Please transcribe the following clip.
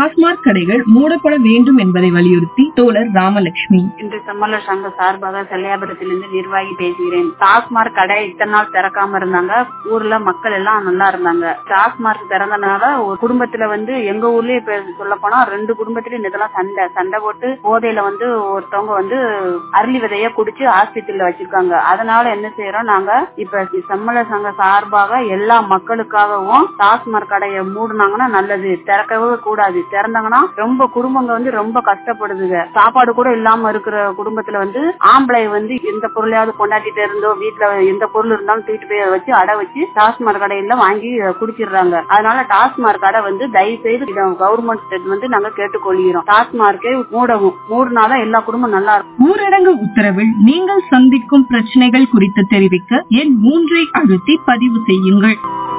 டாஸ்மாக் கடைகள் மூடப்பட வேண்டும் என்பதை வலியுறுத்தி தோழர் ராமலட்சுமி இன்று செம்மலர் சங்க சார்பாக செல்லியாபுரத்திலிருந்து நிர்வாகி பேசுகிறேன் டாஸ்மார்க் கடை இத்தனை நாள் திறக்காம இருந்தாங்க ஊர்ல மக்கள் எல்லாம் நல்லா இருந்தாங்க டாஸ்மார்க் திறந்தனால ஒரு குடும்பத்துல வந்து எங்க ஊர்லயே இப்ப சொல்ல போனா ரெண்டு குடும்பத்திலயும் இதெல்லாம் சண்டை சண்டை போட்டு போதையில வந்து ஒருத்தவங்க வந்து அரளி விதைய குடிச்சு ஆஸ்பத்திரியில வச்சிருக்காங்க அதனால என்ன செய்யறோம் நாங்க இப்ப செம்மலர் சங்க சார்பாக எல்லா மக்களுக்காகவும் டாஸ்மார்க் கடையை மூடுனாங்கன்னா நல்லது திறக்கவே கூடாது திறந்தாங்கன்னா ரொம்ப குடும்பங்க வந்து ரொம்ப கஷ்டப்படுதுங்க சாப்பாடு கூட இல்லாம இருக்கிற குடும்பத்துல வந்து ஆம்பளை வந்து எந்த பொருளையாவது கொண்டாட்டிட்டு இருந்தோ வீட்டுல எந்த பொருள் இருந்தாலும் தூக்கிட்டு போய் அதை வச்சு அடை வச்சு டாஸ்மார்க் கடையில வாங்கி குடிச்சிடுறாங்க அதனால டாஸ்மார்க் கடை வந்து தயவு செய்து கவர்மெண்ட் வந்து நாங்க கேட்டுக்கொள்கிறோம் டாஸ்மார்க்கை மூடவும் மூடினாதான் எல்லா குடும்பம் நல்லா இருக்கும் ஊரடங்கு உத்தரவில் நீங்கள் சந்திக்கும் பிரச்சனைகள் குறித்து தெரிவிக்க எண் மூன்றை அழுத்தி பதிவு செய்யுங்கள்